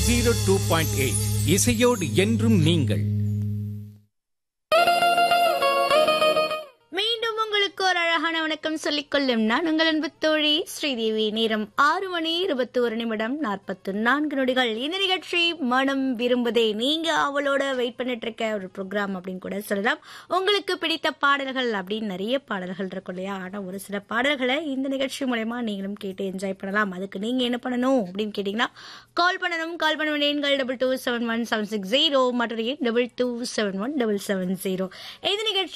zero two point eight இசையோடு என்றும் நீங்கள் மீண்டும் உங்களுக்கு ஒரு அழகான வணக்கம் சொல்லிக் கொள்ளும் நான் உங்கள் அன்பு தோழி ஸ்ரீதேவி நேரம் ஆறு மணி இருபத்தி ஒரு நிமிடம் நாற்பத்து நான்கு நொடிகள் இந்த நிகழ்ச்சி மனம் விரும்புதே நீங்க அவளோட வெயிட் பண்ணிட்டு இருக்க ஒரு ப்ரோக்ராம் அப்படின்னு கூட சொல்லலாம் உங்களுக்கு பிடித்த பாடல்கள் அப்படின்னு நிறைய பாடல்கள் இருக்கும் இல்லையா ஆனா ஒரு சில பாடல்களை இந்த நிகழ்ச்சி மூலயமா நீங்களும் கேட்டு என்ஜாய் பண்ணலாம் அதுக்கு நீங்க என்ன பண்ணணும் அப்படின்னு கேட்டீங்கன்னா கால் பண்ணணும் கால் பண்ண வேண்டிய எண்கள் double two seven one seven six zero மற்றும் double two seven one double seven zero இந்த நிகழ்ச்சி